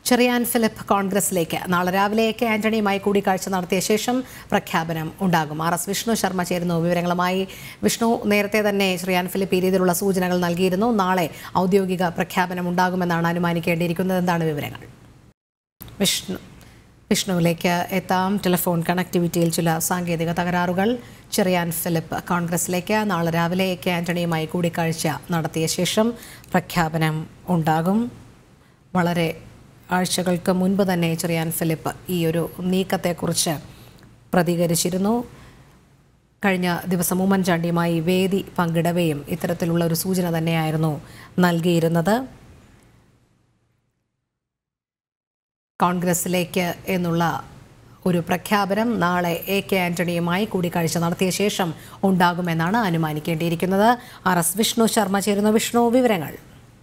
Cherian Philip കോൺഗ്രസിലേക്ക് നാളെ രാവിലെ എ കെ ആന്റണിയുമായി കൂടിക്കാഴ്ച നടത്തിയ ശേഷം പ്രഖ്യാപനം ഉണ്ടാകും ആർ എസ് വിഷ്ണു ശർമ്മ ചേരുന്നു വിവരങ്ങളുമായി വിഷ്ണു നേരത്തെ തന്നെ ചെറിയാൻ ഫിലിപ്പ് ഈ രീതിയിലുള്ള സൂചനകൾ നൽകിയിരുന്നു നാളെ ഔദ്യോഗിക പ്രഖ്യാപനം ഉണ്ടാകുമെന്നാണ് അനുമാനിക്കേണ്ടിയിരിക്കുന്നത് എന്താണ് വിവരങ്ങൾ വിഷ്ണു വിഷ്ണുവിലേക്ക് എത്താം ടെലിഫോൺ കണക്ടിവിറ്റിയിൽ ചില സാങ്കേതിക തകരാറുകൾ ചെറിയാൻ ഫിലിപ്പ് കോൺഗ്രസിലേക്ക് നാളെ രാവിലെ എ കെ ആന്റണിയുമായി കൂടിക്കാഴ്ച നടത്തിയ ശേഷം പ്രഖ്യാപനം ഉണ്ടാകും വളരെ ആഴ്ചകൾക്ക് മുൻപ് തന്നെ ചെറിയാൻ ഫിലിപ്പ് ഈ ഒരു നീക്കത്തെക്കുറിച്ച് പ്രതികരിച്ചിരുന്നു കഴിഞ്ഞ ദിവസം ഉമ്മൻചാണ്ടിയുമായി വേദി പങ്കിടവെയും ഇത്തരത്തിലുള്ള ഒരു സൂചന തന്നെയായിരുന്നു നൽകിയിരുന്നത് കോൺഗ്രസിലേക്ക് എന്നുള്ള ഒരു പ്രഖ്യാപനം നാളെ എ കെ ആന്റണിയുമായി കൂടിക്കാഴ്ച നടത്തിയ ശേഷം ഉണ്ടാകുമെന്നാണ് അനുമാനിക്കേണ്ടിയിരിക്കുന്നത് ആർ എസ് വിഷ്ണു ശർമ്മ ചേരുന്ന വിഷ്ണു വിവരങ്ങൾ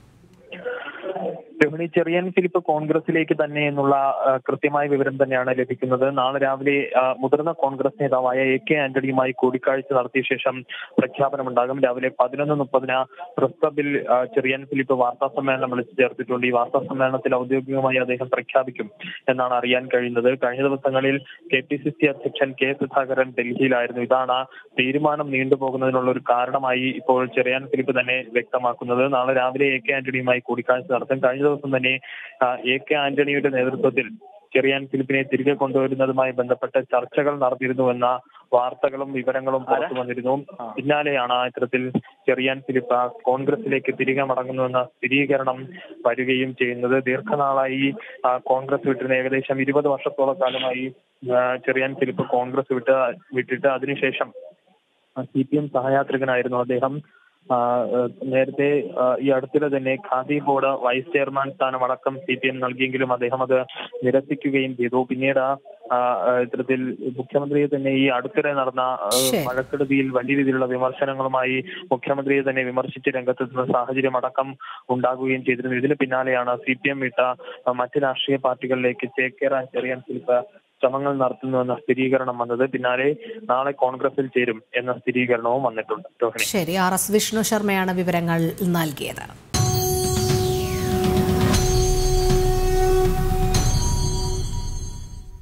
രോഹിണി ചെറിയാൻ ഫിലിപ്പ് കോൺഗ്രസിലേക്ക് തന്നെ എന്നുള്ള ആ, കൃത്യമായ വിവരം തന്നെയാണ് ലഭിക്കുന്നത് നാളെ രാവിലെ ആ, മുതിർന്ന കോൺഗ്രസ് നേതാവായ എ കെ ആന്റണിയുമായി കൂടിക്കാഴ്ച നടത്തിയ ശേഷം പ്രഖ്യാപനമുണ്ടാകും രാവിലെ പതിനൊന്ന് മുപ്പതിന് പ്രസ് ക്ലബിൽ ആ, ചെറിയാൻ ഫിലിപ്പ് വാർത്താ സമ്മേളനം വിളിച്ചു ചേർത്തിട്ടുണ്ട് ഈ വാർത്താ സമ്മേളനത്തിൽ ഔദ്യോഗികമായി അദ്ദേഹം പ്രഖ്യാപിക്കും എന്നാണ് അറിയാൻ കഴിയുന്നത് കഴിഞ്ഞ ദിവസങ്ങളിൽ കെ പി സി സി അധ്യക്ഷൻ കെ സുധാകരൻ ഡൽഹിയിലായിരുന്നു ഇതാണ് തീരുമാനം നീണ്ടുപോകുന്നതിനുള്ള ഒരു കാരണമായി ഇപ്പോൾ ചെറിയാൻ ഫിലിപ്പ് തന്നെ വ്യക്തമാക്കുന്നത് നാളെ രാവിലെ എ കെ ആന്റണിയുമായി കൂടിക്കാഴ്ച നടത്തും കഴിഞ്ഞ ദിവസം തന്നെ ആ, എ കെ ആന്റണിയുടെ നേതൃത്വത്തിൽ ചെറിയാൻ ഫിലിപ്പിനെ തിരികെ കൊണ്ടുവരുന്നതുമായി ബന്ധപ്പെട്ട് ചർച്ചകൾ നടത്തിയിരുന്നുവെന്ന വാർത്തകളും വിവരങ്ങളും പുറത്തു വന്നിരുന്നു പിന്നാലെയാണ് ഇത്തരത്തിൽ ചെറിയാൻ ഫിലിപ്പ് ആ കോൺഗ്രസിലേക്ക് തിരികെ മടങ്ങുന്നുവെന്ന സ്ഥിരീകരണം വരികയും ചെയ്യുന്നത് ദീർഘനാളായി ആ, കോൺഗ്രസ് വിട്ടിരുന്ന ഏകദേശം ഇരുപത് വർഷത്തോളം കാലമായി ആ, ചെറിയാൻ ഫിലിപ്പ് കോൺഗ്രസ് വിട്ട് വിട്ടിട്ട് അതിനുശേഷം സി പി എം സഹയാത്രികനായിരുന്നു അദ്ദേഹം ആ, ഏഹ് നേരത്തെ ആ, ഈ അടുത്തിടെ തന്നെ ഖാദി ബോർഡ് വൈസ് ചെയർമാൻ സ്ഥാനം അടക്കം സി പി എം നൽകിയെങ്കിലും അദ്ദേഹം അത് നിരസിക്കുകയും ചെയ്തു പിന്നീട് ആ, ആ, ഇത്തരത്തിൽ മുഖ്യമന്ത്രിയെ തന്നെ ഈ അടുത്തിടെ നടന്ന ആ, ശരി. മഴക്കെടുതിയിൽ വലിയ രീതിയിലുള്ള വിമർശനങ്ങളുമായി മുഖ്യമന്ത്രിയെ തന്നെ വിമർശിച്ച് രംഗത്തെത്തുന്ന സാഹചര്യം അടക്കം ഉണ്ടാകുകയും ചെയ്തിരുന്നു ഇതിന് പിന്നാലെയാണ് സി പി എം വിട്ട ആ, മറ്റ് രാഷ്ട്രീയ പാർട്ടികളിലേക്ക് ചേക്കേറാൻ ചെറിയാൻ ഫിലിപ്പ് ശ്രമങ്ങൾ നടത്തുന്നുവെന്ന സ്ഥിരീകരണം വന്നത് പിന്നാലെ നാളെ കോൺഗ്രസിൽ ചേരും എന്ന സ്ഥിരീകരണവും വന്നിട്ടുണ്ട് രോഹിണി ശരി ആർ എസ് വിഷ്ണു ശർമ്മയാണ് വിവരങ്ങൾ നൽകിയത്